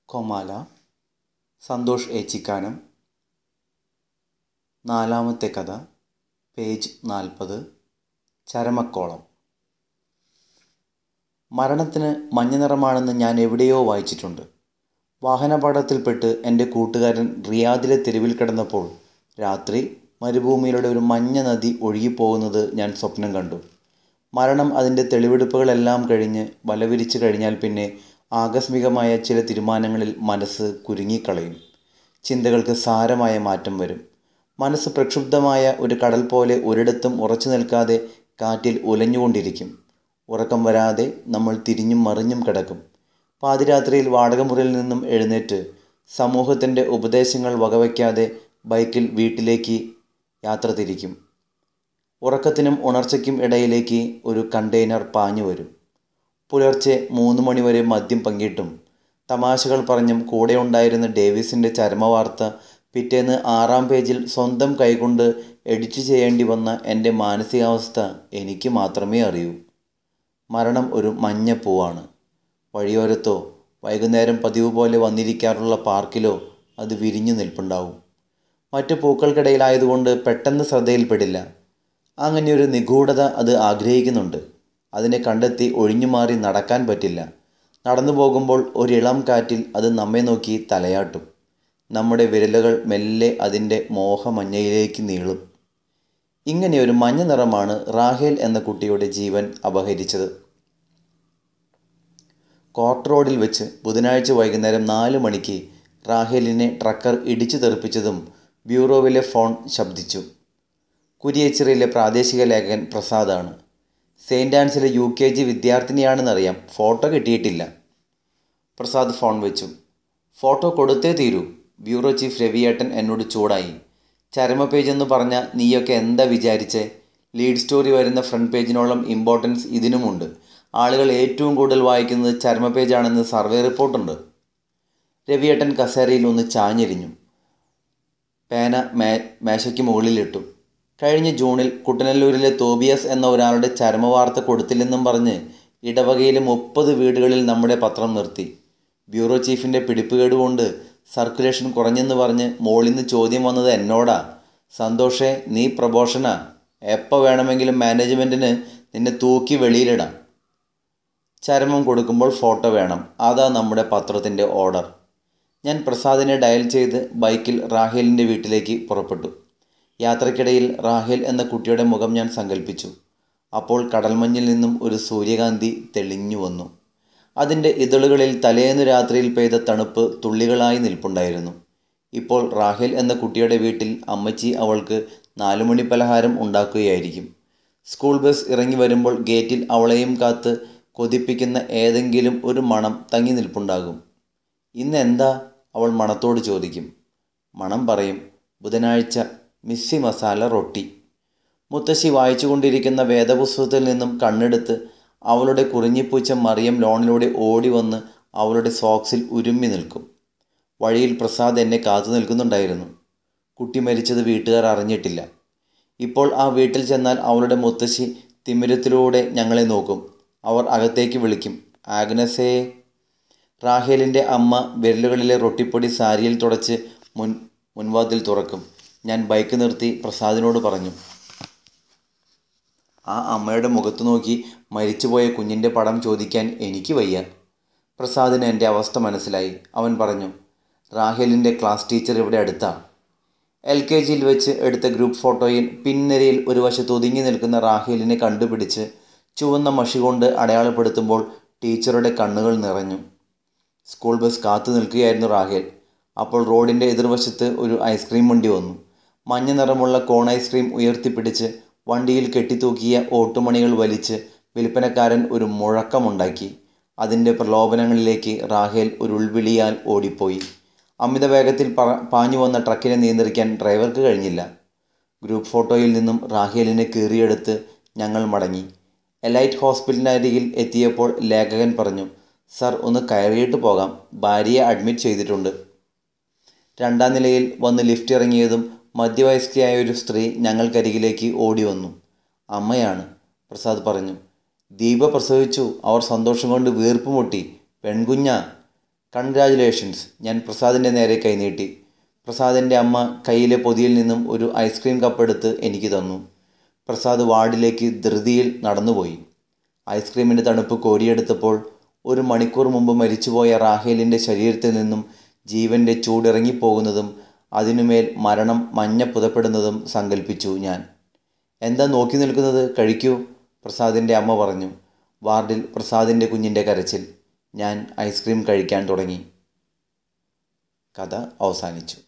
Comala Santhosh Echikkanam നാലാമത്തെ കഥ page നാൽപ്പത് ചരമക്കോളം മരണത്തിന് മഞ്ഞ നിറമാണെന്ന് ഞാൻ എവിടെയോ വായിച്ചിട്ടുണ്ട് വാഹനാപകടത്തിൽപ്പെട്ട് എൻ്റെ കൂട്ടുകാരൻ റിയാദിലെ തെരുവിൽ കിടന്നപ്പോൾ രാത്രി മരുഭൂമിയിലൂടെ ഒരു മഞ്ഞ നദി ഒഴുകിപ്പോകുന്നത് ഞാൻ സ്വപ്നം കണ്ടു മരണം അതിൻ്റെ തെളിവെടുപ്പുകളെല്ലാം കഴിഞ്ഞ് വലവിരിച്ച് കഴിഞ്ഞാൽ പിന്നെ ആകസ്മികമായ ചില തീരുമാനങ്ങളിൽ മനസ്സ് കുരുങ്ങിക്കളയും ചിന്തകൾക്ക് സാരമായ മാറ്റം വരും മനസ്സ് പ്രക്ഷുബ്ധമായ ഒരു കടൽ പോലെ ഒരിടത്തും ഉറച്ചു നിൽക്കാതെ കാറ്റിൽ ഉലഞ്ഞുകൊണ്ടിരിക്കും ഉറക്കം വരാതെ നമ്മൾ തിരിഞ്ഞും മറിഞ്ഞും കിടക്കും പാതിരാത്രിയിൽ വാടകമുറിയിൽ നിന്നും എഴുന്നേറ്റ് സമൂഹത്തിൻ്റെ ഉപദേശങ്ങൾ വകവയ്ക്കാതെ ബൈക്കിൽ വീട്ടിലേക്ക് യാത്ര തിരിക്കും ഉറക്കത്തിനും ഉണർച്ചയ്ക്കും ഇടയിലേക്ക് ഒരു കണ്ടെയ്നർ പാഞ്ഞു വരും പുലർച്ചെ മൂന്ന് മണിവരെ മദ്യം പങ്കിട്ടും തമാശകൾ പറഞ്ഞും കൂടെ ഉണ്ടായിരുന്ന ഡേവിസിൻ്റെ ചരമവാർത്ത പിറ്റേന്ന് ആറാം പേജിൽ സ്വന്തം കൈകൊണ്ട് എഡിറ്റ് ചെയ്യേണ്ടി വന്ന എൻ്റെ മാനസികാവസ്ഥ എനിക്ക് മാത്രമേ അറിയൂ മരണം ഒരു മഞ്ഞ പൂവാണ് വഴിയോരത്തോ വൈകുന്നേരം പതിവ് പോലെ വന്നിരിക്കാറുള്ള പാർക്കിലോ അത് വിരിഞ്ഞു നിൽപ്പുണ്ടാവും മറ്റു പൂക്കൾക്കിടയിലായതുകൊണ്ട് പെട്ടെന്ന് ശ്രദ്ധയിൽപ്പെടില്ല അങ്ങനെ ഒരു നിഗൂഢത അത് ആഗ്രഹിക്കുന്നുണ്ട് അതിനെ കണ്ടെത്തി ഒഴിഞ്ഞുമാറി നടക്കാൻ പറ്റില്ല നടന്നു പോകുമ്പോൾ ഒരിളം കാറ്റിൽ അത് നമ്മെ നോക്കി തലയാട്ടും നമ്മുടെ വിരലുകൾ മെല്ലെ അതിൻ്റെ മോഹമഞ്ഞയിലേക്ക് നീളും ഇങ്ങനെ ഒരു മഞ്ഞ നിറമാണ് റാഹേൽ എന്ന കുട്ടിയുടെ ജീവൻ അപഹരിച്ചത് കോർട്ട് റോഡിൽ വെച്ച് ബുധനാഴ്ച വൈകുന്നേരം നാല് മണിക്ക് റാഹേലിനെ ട്രക്കർ ഇടിച്ചു തെറിപ്പിച്ചതും ബ്യൂറോവിലെ ഫോൺ ശബ്ദിച്ചു കുരിയച്ചിറയിലെ പ്രാദേശിക ലേഖകൻ പ്രസാദാണ് സെയിൻറ്റ് ആൻസിലെ യു കെ ജി വിദ്യാർത്ഥിനിയാണെന്നറിയാം ഫോട്ടോ കിട്ടിയിട്ടില്ല പ്രസാദ് ഫോൺ വെച്ചു ഫോട്ടോ കൊടുത്തേ തീരൂ ബ്യൂറോ ചീഫ് രവിയേട്ടൻ എന്നോട് ചൂടായി ചരമ പേജ് എന്ന് പറഞ്ഞ നീയൊക്കെ എന്താ വിചാരിച്ചേ ലീഡ് സ്റ്റോറി വരുന്ന ഫ്രണ്ട് പേജിനോളം ഇമ്പോർട്ടൻസ് ഇതിനുമുണ്ട് ആളുകൾ ഏറ്റവും കൂടുതൽ വായിക്കുന്നത് ചരമ പേജാണെന്ന് സർവേ റിപ്പോർട്ടുണ്ട് രവിയേട്ടൻ കസേരയിൽ ഒന്ന് ചാഞ്ഞെരിഞ്ഞു പേന മേ മേശയ്ക്ക് മുകളിലിട്ടു കഴിഞ്ഞ ജൂണിൽ കുട്ടനല്ലൂരിലെ തോബിയസ് എന്ന ഒരാളുടെ ചരമവാർത്ത കൊടുത്തില്ലെന്നും പറഞ്ഞ് ഇടവകയിലെ മുപ്പത് വീടുകളിൽ നമ്മുടെ പത്രം നിർത്തി ബ്യൂറോ ചീഫിൻ്റെ പിടിപ്പുകേട് കൊണ്ട് സർക്കുലേഷൻ കുറഞ്ഞെന്ന് പറഞ്ഞ് മോളിൽ നിന്ന് ചോദ്യം വന്നത് എന്നോടാ സന്തോഷേ നീ പ്രബോഷനാ എപ്പോൾ വേണമെങ്കിലും മാനേജ്മെൻറ്റിന് നിന്നെ തൂക്കി വെളിയിലിടാം ചരമം കൊടുക്കുമ്പോൾ ഫോട്ടോ വേണം അതാ നമ്മുടെ പത്രത്തിൻ്റെ ഓർഡർ ഞാൻ പ്രസാദിനെ ഡയൽ ചെയ്ത് ബൈക്കിൽ റാഹേലിൻ്റെ വീട്ടിലേക്ക് പുറപ്പെട്ടു യാത്രക്കിടയിൽ റാഹേൽ എന്ന കുട്ടിയുടെ മുഖം ഞാൻ സങ്കല്പിച്ചു അപ്പോൾ കടൽമഞ്ഞിൽ നിന്നും ഒരു സൂര്യകാന്തി തെളിഞ്ഞു വന്നു അതിൻ്റെ ഇതളുകളിൽ തലേന്നു രാത്രിയിൽ പെയ്ത തണുപ്പ് തുള്ളികളായി നിൽപ്പുണ്ടായിരുന്നു ഇപ്പോൾ റാഹേൽ എന്ന കുട്ടിയുടെ വീട്ടിൽ അമ്മച്ചി അവൾക്ക് നാലുമണി പലഹാരം ഉണ്ടാക്കുകയായിരിക്കും സ്കൂൾ ബസ് ഇറങ്ങി വരുമ്പോൾ ഗേറ്റിൽ അവളെയും കാത്ത് കൊതിപ്പിക്കുന്ന ഏതെങ്കിലും ഒരു മണം തങ്ങി നിൽപ്പുണ്ടാകും ഇന്ന് എന്താ അവൾ മണത്തോട് ചോദിക്കും മണം പറയും ബുധനാഴ്ച മിസ്സി മസാല റൊട്ടി മുത്തശ്ശി വായിച്ചുകൊണ്ടിരിക്കുന്ന വേദപുസ്തകത്തിൽ നിന്നും കണ്ണെടുത്ത് അവളുടെ കുറിഞ്ഞിപ്പൂച്ച മറിയം ലോണിലൂടെ ഓടി വന്ന് അവളുടെ സോക്സിൽ ഉരുമ്മി നിൽക്കും വഴിയിൽ പ്രസാദ് എന്നെ കാത്തു നിൽക്കുന്നുണ്ടായിരുന്നു കുട്ടി മരിച്ചത് വീട്ടുകാർ അറിഞ്ഞിട്ടില്ല ഇപ്പോൾ ആ വീട്ടിൽ ചെന്നാൽ അവളുടെ മുത്തശ്ശി തിമിരത്തിലൂടെ ഞങ്ങളെ നോക്കും അവർ അകത്തേക്ക് വിളിക്കും ആഗ്നസേ റാഹേലിൻ്റെ അമ്മ വിരലുകളിലെ റൊട്ടിപ്പൊടി സാരിയിൽ തുടച്ച് മുൻ മുൻവാതിൽ തുറക്കും ഞാൻ ബൈക്ക് നിർത്തി പ്രസാദിനോട് പറഞ്ഞു ആ അമ്മയുടെ മുഖത്ത് നോക്കി മരിച്ചുപോയ കുഞ്ഞിൻ്റെ പടം ചോദിക്കാൻ എനിക്ക് വയ്യ പ്രസാദിന് എൻ്റെ അവസ്ഥ മനസ്സിലായി അവൻ പറഞ്ഞു റാഹേലിൻ്റെ ക്ലാസ് ടീച്ചർ ഇവിടെ അടുത്താ എൽ കെ ജിയിൽ വെച്ച് എടുത്ത ഗ്രൂപ്പ് ഫോട്ടോയിൽ പിൻനിരയിൽ ഒരു വശത്ത് ഒതുങ്ങി നിൽക്കുന്ന റാഹേലിനെ കണ്ടുപിടിച്ച് ചുവന്ന മഷി കൊണ്ട് അടയാളപ്പെടുത്തുമ്പോൾ ടീച്ചറുടെ കണ്ണുകൾ നിറഞ്ഞു സ്കൂൾ ബസ് കാത്തു നിൽക്കുകയായിരുന്നു റാഹേൽ അപ്പോൾ റോഡിൻ്റെ എതിർവശത്ത് ഒരു ഐസ്ക്രീം വണ്ടി വന്നു മഞ്ഞ നിറമുള്ള കോൺ ഐസ്ക്രീം ഉയർത്തിപ്പിടിച്ച് വണ്ടിയിൽ കെട്ടിത്തൂക്കിയ ഓട്ടുമണികൾ വലിച്ച് വിൽപ്പനക്കാരൻ ഒരു മുഴക്കമുണ്ടാക്കി അതിൻ്റെ പ്രലോഭനങ്ങളിലേക്ക് റാഹേൽ ഒരു ഉൾവിളിയാൽ ഓടിപ്പോയി അമിത വേഗത്തിൽ പറ പാഞ്ഞു വന്ന ട്രക്കിനെ നിയന്ത്രിക്കാൻ ഡ്രൈവർക്ക് കഴിഞ്ഞില്ല ഗ്രൂപ്പ് ഫോട്ടോയിൽ നിന്നും റാഹേലിനെ കീറിയെടുത്ത് ഞങ്ങൾ മടങ്ങി എലൈറ്റ് ഹോസ്പിറ്റലിനരികിൽ എത്തിയപ്പോൾ ലേഖകൻ പറഞ്ഞു സർ ഒന്ന് കയറിയിട്ട് പോകാം ഭാര്യയെ അഡ്മിറ്റ് ചെയ്തിട്ടുണ്ട് രണ്ടാം നിലയിൽ വന്ന് ലിഫ്റ്റ് ഇറങ്ങിയതും മധ്യവയസ്കയായ ഒരു സ്ത്രീ ഞങ്ങൾക്കരികിലേക്ക് ഓടി വന്നു അമ്മയാണ് പ്രസാദ് പറഞ്ഞു ദീപ പ്രസവിച്ചു അവർ സന്തോഷം കൊണ്ട് വീർപ്പ് മുട്ടി പെൺകുഞ്ഞാ കൺഗ്രാജുലേഷൻസ് ഞാൻ പ്രസാദിൻ്റെ നേരെ കൈനീട്ടി പ്രസാദിൻ്റെ അമ്മ കയ്യിലെ പൊതിയിൽ നിന്നും ഒരു ഐസ്ക്രീം കപ്പെടുത്ത് എനിക്ക് തന്നു പ്രസാദ് വാർഡിലേക്ക് ധൃതിയിൽ നടന്നുപോയി ഐസ്ക്രീമിൻ്റെ തണുപ്പ് കോരിയെടുത്തപ്പോൾ ഒരു മണിക്കൂർ മുമ്പ് മരിച്ചുപോയ റാഹേലിൻ്റെ ശരീരത്തിൽ നിന്നും ജീവൻ്റെ ചൂടിറങ്ങിപ്പോകുന്നതും അതിനുമേൽ മരണം മഞ്ഞ പുതപ്പെടുന്നതും സങ്കല്പിച്ചു ഞാൻ എന്താ നോക്കി നിൽക്കുന്നത് കഴിക്കൂ പ്രസാദിൻ്റെ അമ്മ പറഞ്ഞു വാർഡിൽ പ്രസാദിൻ്റെ കുഞ്ഞിൻ്റെ കരച്ചിൽ ഞാൻ ഐസ്ക്രീം കഴിക്കാൻ തുടങ്ങി കഥ അവസാനിച്ചു